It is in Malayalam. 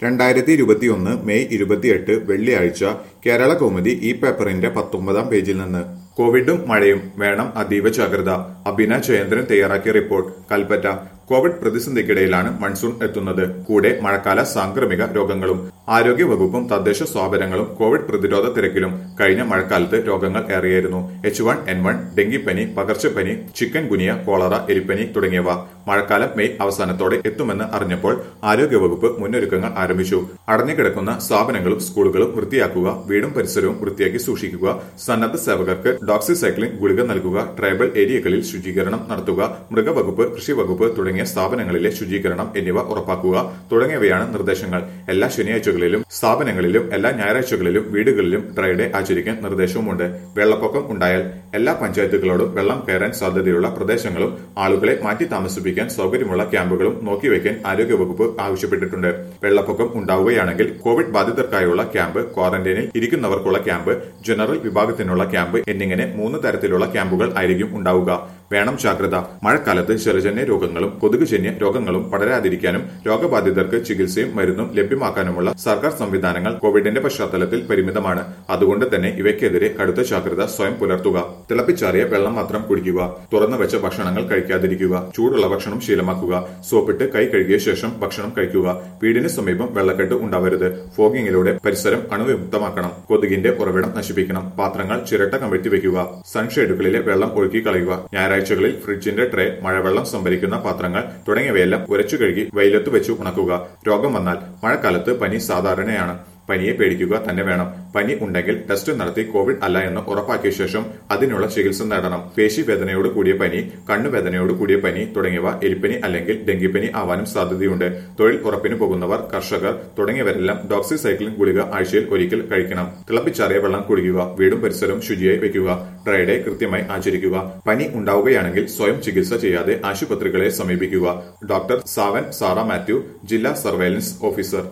രണ്ടായിരത്തി ഇരുപത്തിയൊന്ന് മെയ് ഇരുപത്തിയെട്ട് വെള്ളിയാഴ്ച കേരള കൗമുദി ഈ പേപ്പറിന്റെ പത്തൊമ്പതാം പേജിൽ നിന്ന് കോവിഡും മഴയും വേണം അതീവ ജാഗ്രത അഭിന ജയേന്ദ്രൻ തയ്യാറാക്കിയ റിപ്പോർട്ട് കൽപ്പറ്റ കോവിഡ് പ്രതിസന്ധിക്കിടയിലാണ് മൺസൂൺ എത്തുന്നത് കൂടെ മഴക്കാല സാംക്രമിക രോഗങ്ങളും ആരോഗ്യ വകുപ്പും തദ്ദേശ സ്ഥാപനങ്ങളും കോവിഡ് പ്രതിരോധ തിരക്കിലും കഴിഞ്ഞ മഴക്കാലത്ത് രോഗങ്ങൾ ഏറെയായിരുന്നു എച്ച് വൺ എൻ വൺ ഡെങ്കിപ്പനി പകർച്ചപ്പനി ചിക്കൻ ഗുനിയ കോളറ എലിപ്പനി തുടങ്ങിയവ മഴക്കാലം മെയ് അവസാനത്തോടെ എത്തുമെന്ന് അറിഞ്ഞപ്പോൾ ആരോഗ്യവകുപ്പ് മുന്നൊരുക്കങ്ങൾ ആരംഭിച്ചു അടഞ്ഞുകിടക്കുന്ന സ്ഥാപനങ്ങളും സ്കൂളുകളും വൃത്തിയാക്കുക വീടും പരിസരവും വൃത്തിയാക്കി സൂക്ഷിക്കുക സന്നദ്ധ സേവകർക്ക് ഡോക്സിസൈക്ലിൻ ഗുളിക നൽകുക ട്രൈബൽ ഏരിയകളിൽ ശുചീകരണം നടത്തുക മൃഗവകുപ്പ് കൃഷി വകുപ്പ് തുടങ്ങിയ സ്ഥാപനങ്ങളിലെ ശുചീകരണം എന്നിവ ഉറപ്പാക്കുക തുടങ്ങിയവയാണ് നിർദ്ദേശങ്ങൾ എല്ലാ ശനിയാഴ്ചകളിലും സ്ഥാപനങ്ങളിലും എല്ലാ ഞായറാഴ്ചകളിലും വീടുകളിലും ഡ്രൈ ഡേ ആചരിക്കാൻ നിർദ്ദേശവുമുണ്ട് വെള്ളപ്പൊക്കം ഉണ്ടായാൽ എല്ലാ പഞ്ചായത്തുകളോടും വെള്ളം കയറാൻ സാധ്യതയുള്ള പ്രദേശങ്ങളും ആളുകളെ മാറ്റി താമസിപ്പിക്കാൻ സൗകര്യമുള്ള ക്യാമ്പുകളും നോക്കിവെക്കാൻ ആരോഗ്യവകുപ്പ് ആവശ്യപ്പെട്ടിട്ടുണ്ട് വെള്ളപ്പൊക്കം ഉണ്ടാവുകയാണെങ്കിൽ കോവിഡ് ബാധിതർക്കായുള്ള ക്യാമ്പ് ക്വാറന്റൈനിൽ ഇരിക്കുന്നവർക്കുള്ള ക്യാമ്പ് ജനറൽ വിഭാഗത്തിനുള്ള ക്യാമ്പ് എന്നിങ്ങനെ മൂന്ന് തരത്തിലുള്ള ക്യാമ്പുകൾ ആയിരിക്കും ഉണ്ടാവുക വേണം ജാഗ്രത മഴക്കാലത്ത് ജലജന്യ രോഗങ്ങളും കൊതുകുജന്യ രോഗങ്ങളും പടരാതിരിക്കാനും രോഗബാധിതർക്ക് ചികിത്സയും മരുന്നും ലഭ്യമാക്കാനുമുള്ള സർക്കാർ സംവിധാനങ്ങൾ കോവിഡിന്റെ പശ്ചാത്തലത്തിൽ പരിമിതമാണ് അതുകൊണ്ട് തന്നെ ഇവയ്ക്കെതിരെ കടുത്ത ജാഗ്രത സ്വയം പുലർത്തുക തിളപ്പിച്ചാറിയ വെള്ളം മാത്രം കുടിക്കുക തുറന്നു വെച്ച ഭക്ഷണങ്ങൾ കഴിക്കാതിരിക്കുക ചൂടുള്ള ഭക്ഷണം ശീലമാക്കുക സോപ്പിട്ട് കൈ കഴുകിയ ശേഷം ഭക്ഷണം കഴിക്കുക വീടിന് സമീപം വെള്ളക്കെട്ട് ഉണ്ടാവരുത് ഫോഗിങ്ങിലൂടെ പരിസരം അണുവിമുക്തമാക്കണം കൊതുകിന്റെ ഉറവിടം നശിപ്പിക്കണം പാത്രങ്ങൾ ചിരട്ട കമഴ്ത്തി വെക്കുക സൺഷെയ്ഡുകളിലെ വെള്ളം ഒഴുക്കി കളയുക ഞായറാഴ്ചകളിൽ ഫ്രിഡ്ജിന്റെ ട്രേ മഴവെള്ളം സംഭരിക്കുന്ന പാത്രങ്ങൾ തുടങ്ങിയവയെല്ലാം ഉരച്ചു കഴുകി വെയിലത്ത് വെച്ച് ഉണക്കുക രോഗം വന്നാൽ മഴക്കാലത്ത് പനി സാധാരണയാണ് പനിയെ പേടിക്കുക തന്നെ വേണം പനി ഉണ്ടെങ്കിൽ ടെസ്റ്റ് നടത്തി കോവിഡ് അല്ല എന്ന് ഉറപ്പാക്കിയ ശേഷം അതിനുള്ള ചികിത്സ നേടണം പേശി വേദനയോട് കൂടിയ പനി കണ്ണുവേദനയോട് കൂടിയ പനി തുടങ്ങിയവ എലിപ്പനി അല്ലെങ്കിൽ ഡെങ്കിപ്പനി ആവാനും സാധ്യതയുണ്ട് തൊഴിൽ ഉറപ്പിന് പോകുന്നവർ കർഷകർ തുടങ്ങിയവരെല്ലാം ഡോക്സിസൈക്ലിൻ ഗുളിക ആഴ്ചയിൽ ഒരിക്കൽ കഴിക്കണം തിളപ്പിച്ചാറിയ വെള്ളം കുടിക്കുക വീടും പരിസരവും ശുചിയായി വെക്കുക ഡ്രൈ ഡേ കൃത്യമായി ആചരിക്കുക പനി ഉണ്ടാവുകയാണെങ്കിൽ സ്വയം ചികിത്സ ചെയ്യാതെ ആശുപത്രികളെ സമീപിക്കുക ഡോക്ടർ സാവൻ സാറ മാത്യു ജില്ലാ സർവൈലൻസ് ഓഫീസർ